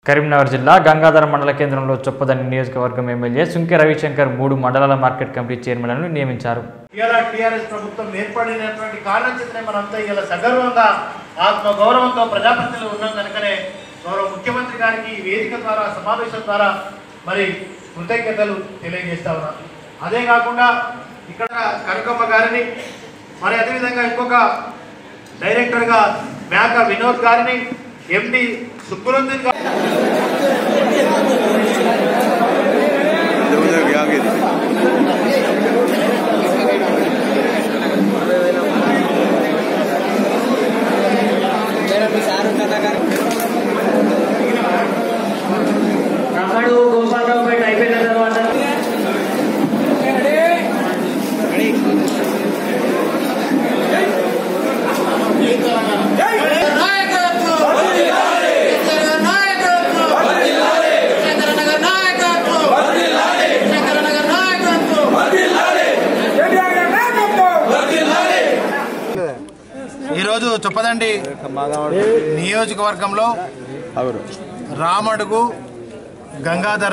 కరీంనగర్ జిల్లా గంగాధర మండల కేంద్రంలో చొప్పదండి నియోజకవర్గం ఎమ్మెల్యే సుంకె రవిశంకర్ మూడు మండలాల మార్కెట్ కమిటీ చైర్మన్లను నియమించారు ఇలా టీఆర్ఎస్ ప్రభుత్వం ఏర్పడినటువంటి కారణం చేతనే మనంతా ఇలా సగర్వంగా ఆత్మ గౌరవంతో ప్రజాప్రతినిధులు ఉన్నాం కనుకనే గౌరవ ముఖ్యమంత్రి గారికి ఈ వేదిక ద్వారా సమావేశం ద్వారా మరి కృతజ్ఞతలు తెలియజేస్తా ఉన్నాను అదే కాకుండా ఇక్కడ కనకమ్మ గారిని మరి అదేవిధంగా ఇంకొక డైరెక్టర్గా మేక వినోద్ గారిని ఎండి సుబ్బురంజన్ గారు उधर आगे రమణు గోపాలరావు పేట అయిపోయిన తర్వాత ఈరోజు చొప్పదండి నియోజకవర్గంలో ಅವರು రామడుగు గంగాధర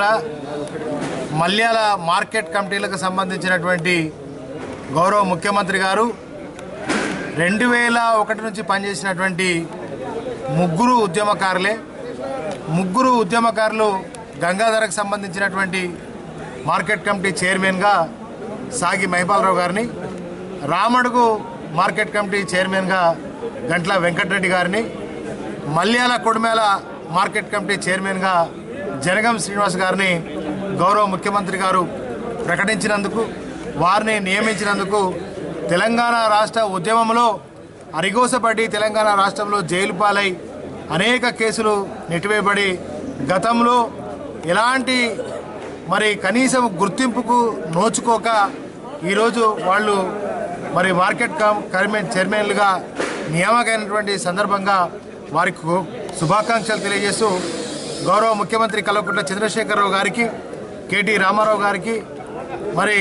మల్యాల మార్కెట్ కమిటీలకు సంబంధించినటువంటి గౌరవ ముఖ్యమంత్రి గారు రెండు వేల ఒకటి నుంచి పనిచేసినటువంటి ముగ్గురు ఉద్యమకారులే ముగ్గురు ఉద్యమకారులు గంగాధరకు సంబంధించినటువంటి మార్కెట్ కమిటీ చైర్మన్గా సాగి మహిపాలరావు గారిని రామడుగు మార్కెట్ కమిటీ చైర్మన్గా గంట్ల వెంకటరెడ్డి గారిని మల్యాల కొడిమేల మార్కెట్ కమిటీ చైర్మన్గా జనగం శ్రీనివాస్ గారిని గౌరవ ముఖ్యమంత్రి గారు ప్రకటించినందుకు వారిని నియమించినందుకు తెలంగాణ రాష్ట్ర ఉద్యమంలో అరిగోసపడి తెలంగాణ రాష్ట్రంలో జైలు పాలై అనేక కేసులు నెట్టివేయబడి గతంలో ఎలాంటి మరి కనీసం గుర్తింపుకు నోచుకోక ఈరోజు వాళ్ళు మరి మార్కెట్ కమ్ కమిటీ చైర్మన్లుగా నియామకమైనటువంటి సందర్భంగా వారికి కు- శుభాకాంక్షలు తెలియజేస్తూ గౌరవ ముఖ్యమంత్రి కల్వకుంట్ల చంద్రశేఖరరావు గారికి కేటీ రామారావు గారికి మరి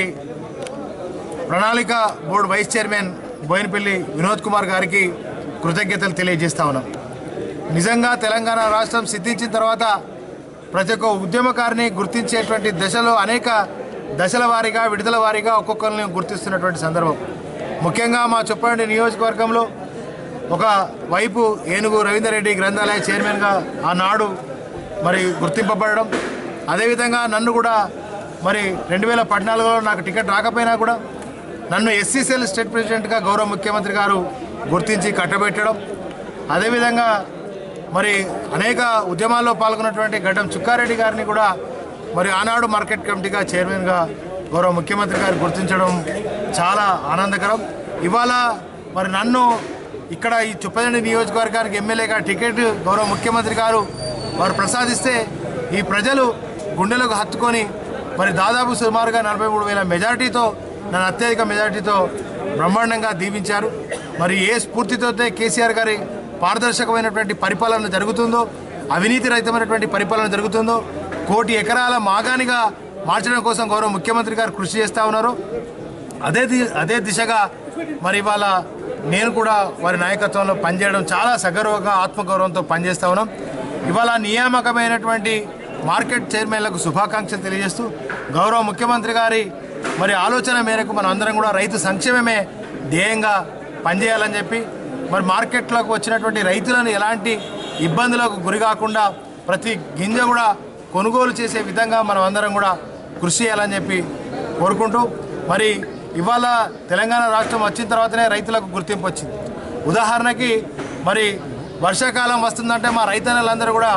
ప్రణాళిక board vice chairman Boinapally Vinod Kumar గారికి కృతజ్ఞతలు తెలియజేస్తా ఉన్నాం నిజంగా తెలంగాణ రాష్ట్రం సిద్ధించిన తర్వాత ప్రతి ఒక్క ఉద్యమకారిని గుర్తించేటువంటి దశలో అనేక దశల వారీగా విడుదల వారీగా ఒక్కొక్కరిని గుర్తిస్తున్నటువంటి సందర్భం ముఖ్యంగా మా చొప్పండి నియోజకవర్గంలో ఒక వైపు ఏనుగు రవీందర్ రెడ్డి గ్రంథాలయ చైర్మన్గా ఆనాడు మరి గుర్తింపబడడం అదేవిధంగా నన్ను కూడా మరి రెండు వేల పద్నాలుగులో నాకు టికెట్ రాకపోయినా కూడా నన్ను ఎస్సీసీఎల్ స్టేట్ ప్రెసిడెంట్గా గౌరవ ముఖ్యమంత్రి గారు గుర్తించి కట్టబెట్టడం అదేవిధంగా మరి అనేక ఉద్యమాల్లో పాల్గొన్నటువంటి గడ్డం చుక్కారెడ్డి గారిని కూడా మరి ఆనాడు మార్కెట్ కమిటీగా చైర్మన్గా గౌరవ ముఖ్యమంత్రి గారు గుర్తించడం చాలా ఆనందకరం ఇవాళ మరి నన్ను ఇక్కడ ఈ చుప్పదండి నియోజకవర్గానికి ఎమ్మెల్యేగా టికెట్ గౌరవ ముఖ్యమంత్రి గారు వారు ప్రసాదిస్తే ఈ ప్రజలు గుండెలకు హత్తుకొని మరి దాదాపు సుమారుగా నలభై మూడు వేల మెజార్టీతో నన్ను అత్యధిక మెజార్టీతో బ్రహ్మాండంగా దీవించారు మరి ఏ స్ఫూర్తితో అయితే కేసీఆర్ గారి పారదర్శకమైనటువంటి పరిపాలన జరుగుతుందో అవినీతి రహితమైనటువంటి పరిపాలన జరుగుతుందో కోటి ఎకరాల మాగానిగా మార్చడం కోసం గౌరవ ముఖ్యమంత్రి గారు కృషి చేస్తూ ఉన్నారు అదే ది అదే దిశగా మరి ఇవాళ నేను కూడా వారి నాయకత్వంలో పనిచేయడం చాలా సగర్వంగా ఆత్మగౌరవంతో పనిచేస్తా ఉన్నాం ఇవాళ నియామకమైనటువంటి మార్కెట్ చైర్మన్లకు శుభాకాంక్షలు తెలియజేస్తూ గౌరవ ముఖ్యమంత్రి గారి మరి ఆలోచన మేరకు మనం అందరం కూడా రైతు సంక్షేమమే ధ్యేయంగా పనిచేయాలని చెప్పి మరి మార్కెట్లోకి వచ్చినటువంటి రైతులను ఎలాంటి ఇబ్బందులకు గురి కాకుండా ప్రతి గింజ కూడా కొనుగోలు చేసే విధంగా మనం అందరం కూడా కృషి చేయాలని చెప్పి కోరుకుంటూ మరి ఇవాళ తెలంగాణ రాష్ట్రం వచ్చిన తర్వాతనే రైతులకు గుర్తింపు వచ్చింది ఉదాహరణకి మరి వర్షాకాలం వస్తుందంటే మా రైతన్నలందరూ కూడా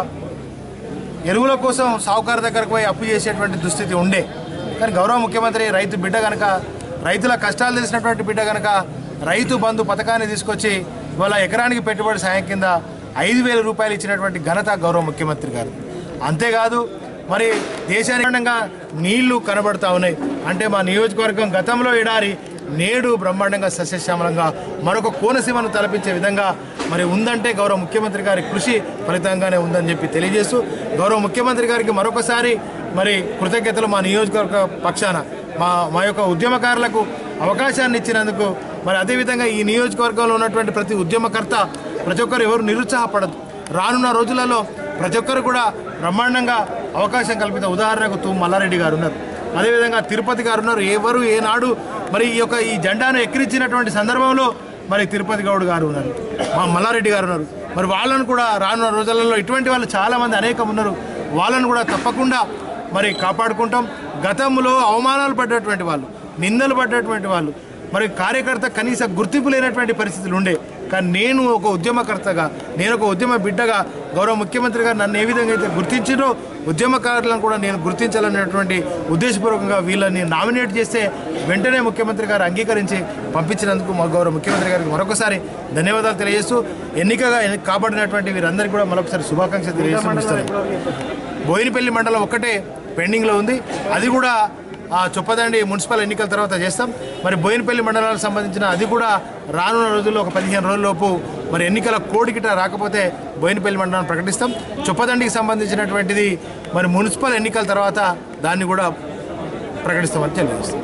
ఎరువుల కోసం సావుకారు దగ్గరకు పోయి అప్పు చేసేటువంటి దుస్థితి ఉండే కానీ గౌరవ ముఖ్యమంత్రి రైతు బిడ్డ కనుక రైతుల కష్టాలు తెలిసినటువంటి బిడ్డ కనుక రైతు బంధు పథకాన్ని తీసుకొచ్చి ఇవాళ ఎకరానికి పెట్టుబడి సాయం కింద ఐదు వేల రూపాయలు ఇచ్చినటువంటి ఘనత గౌరవ ముఖ్యమంత్రి గారు అంతేకాదు మరి దేశానికి నీళ్లు కనబడతా ఉన్నాయి అంటే మా నియోజకవర్గం గతంలో ఎడారి నేడు బ్రహ్మాండంగా సస్యశ్యామలంగా మరొక కోనసీమను తలపించే విధంగా మరి ఉందంటే గౌరవ ముఖ్యమంత్రి గారి కృషి ఫలితంగానే ఉందని చెప్పి తెలియజేస్తూ గౌరవ ముఖ్యమంత్రి గారికి మరొకసారి మరి కృతజ్ఞతలు మా నియోజకవర్గ పక్షాన మా మా యొక్క ఉద్యమకారులకు అవకాశాన్ని ఇచ్చినందుకు మరి అదేవిధంగా ఈ నియోజకవర్గంలో ఉన్నటువంటి ప్రతి ఉద్యమకర్త ప్రతి ఒక్కరు ఎవరు నిరుత్సాహపడదు రానున్న రోజులలో ప్రతి ఒక్కరు కూడా బ్రహ్మాండంగా అవకాశం కల్పిత ఉదాహరణకు తూ మల్లారెడ్డి గారు ఉన్నారు అదేవిధంగా తిరుపతి గారు ఉన్నారు ఎవరు ఏనాడు మరి ఈ యొక్క ఈ జెండాను ఎక్కిరించినటువంటి సందర్భంలో మరి తిరుపతి గౌడ్ గారు ఉన్నారు మా మల్లారెడ్డి గారు ఉన్నారు మరి వాళ్ళను కూడా రానున్న రోజులలో ఇటువంటి వాళ్ళు చాలామంది అనేకం ఉన్నారు వాళ్ళను కూడా తప్పకుండా మరి కాపాడుకుంటాం గతంలో అవమానాలు పడ్డటువంటి వాళ్ళు నిందలు పడ్డటువంటి వాళ్ళు మరి కార్యకర్త కనీస గుర్తింపు లేనటువంటి పరిస్థితులు ఉండే కానీ నేను ఒక ఉద్యమకర్తగా నేను ఒక ఉద్యమ బిడ్డగా గౌరవ ముఖ్యమంత్రి గారు నన్ను ఏ విధంగా అయితే గుర్తించారో ఉద్యమకారులను కూడా నేను గుర్తించాలనేటువంటి ఉద్దేశపూర్వకంగా వీళ్ళని నామినేట్ చేస్తే వెంటనే ముఖ్యమంత్రి గారు అంగీకరించి పంపించినందుకు మా గౌరవ ముఖ్యమంత్రి గారికి మరొకసారి ధన్యవాదాలు తెలియజేస్తూ ఎన్నికగా ఎన్ని- కాబడినటువంటి వీరందరికీ కూడా మరొకసారి శుభాకాంక్షలు తెలియజేస్తున్నాను బోయినపల్లి మండలం ఒక్కటే పెండింగ్లో ఉంది అది కూడా ఆ చొప్పదండి మున్సిపల్ ఎన్నికల తర్వాత చేస్తాం మరి బోయినపల్లి మండలానికి సంబంధించిన అది కూడా రానున్న రోజుల్లో ఒక పదిహేను రోజులలోపు మరి ఎన్నికల కోడికిట రాకపోతే బోయినపల్లి మండలాన్ని ప్రకటిస్తాం చొప్పదండికి సంబంధించినటువంటిది మరి మున్సిపల్ ఎన్నికల తర్వాత దాన్ని కూడా ప్రకటిస్తామని తెలియజేస్తాం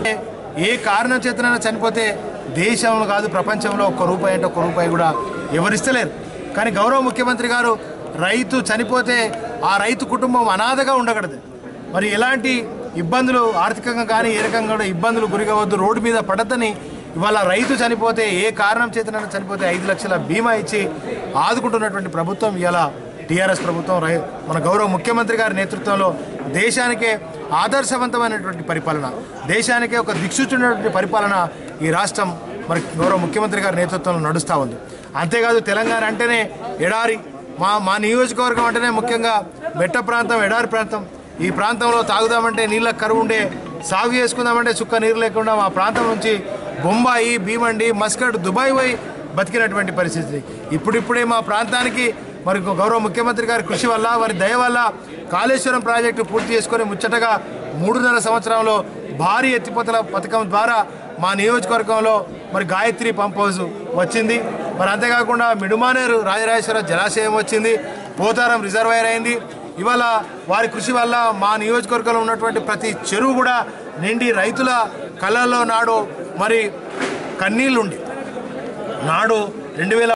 ఏ కారణం చేతనైనా చనిపోతే దేశంలో కాదు ప్రపంచంలో ఒక్క రూపాయి అంటే ఒక్క రూపాయి కూడా ఎవరిస్తలేరు కానీ గౌరవ ముఖ్యమంత్రి గారు రైతు చనిపోతే ఆ రైతు కుటుంబం అనాథగా ఉండకూడదు మరి ఎలాంటి ఇబ్బందులు ఆర్థికంగా కానీ ఏ రకంగా కూడా ఇబ్బందులు గురికావద్దు రోడ్డు మీద పడద్దని ఇవాళ రైతు చనిపోతే ఏ కారణం చేతనైనా చనిపోతే ఐదు లక్షల బీమా ఇచ్చి ఆదుకుంటున్నటువంటి ప్రభుత్వం ఇలా టీఆర్ఎస్ ప్రభుత్వం రై మన గౌరవ ముఖ్యమంత్రి గారి నేతృత్వంలో దేశానికే ఆదర్శవంతమైనటువంటి పరిపాలన దేశానికే ఒక దిక్సూచినటువంటి పరిపాలన ఈ రాష్ట్రం మరి గౌరవ ముఖ్యమంత్రి గారి నేతృత్వంలో నడుస్తూ ఉంది అంతేకాదు తెలంగాణ అంటేనే ఎడారి మా మా నియోజకవర్గం అంటేనే ముఖ్యంగా మెట్ట ప్రాంతం ఎడారి ప్రాంతం ఈ ప్రాంతంలో తాగుదామంటే నీళ్ళ కరువు ఉండే సాగు చేసుకుందామంటే చుక్క నీరు లేకుండా మా ప్రాంతం నుంచి బొంబాయి భీమండి మస్కట్ దుబాయ్ పోయి బతికినటువంటి పరిస్థితి ఇప్పుడిప్పుడే మా ప్రాంతానికి మరి గౌరవ ముఖ్యమంత్రి గారి కృషి వల్ల వారి దయ వల్ల కాళేశ్వరం ప్రాజెక్టు పూర్తి చేసుకొని ముచ్చటగా మూడున్నర సంవత్సరంలో భారీ ఎత్తిపోతల పథకం ద్వారా మా నియోజకవర్గంలో మరి గాయత్రి పంప్ హౌస్ వచ్చింది మరి అంతేకాకుండా మిడుమానేరు రాజరాజేశ్వర జలాశయం వచ్చింది పోతారం రిజర్వాయర్ అయింది ఇవాళ వారి కృషి వల్ల మా నియోజకవర్గంలో ఉన్నటువంటి ప్రతి చెరువు కూడా నిండి రైతుల కళ్ళల్లో నాడు మరి కన్నీళ్ళుండి నాడు రెండు వేల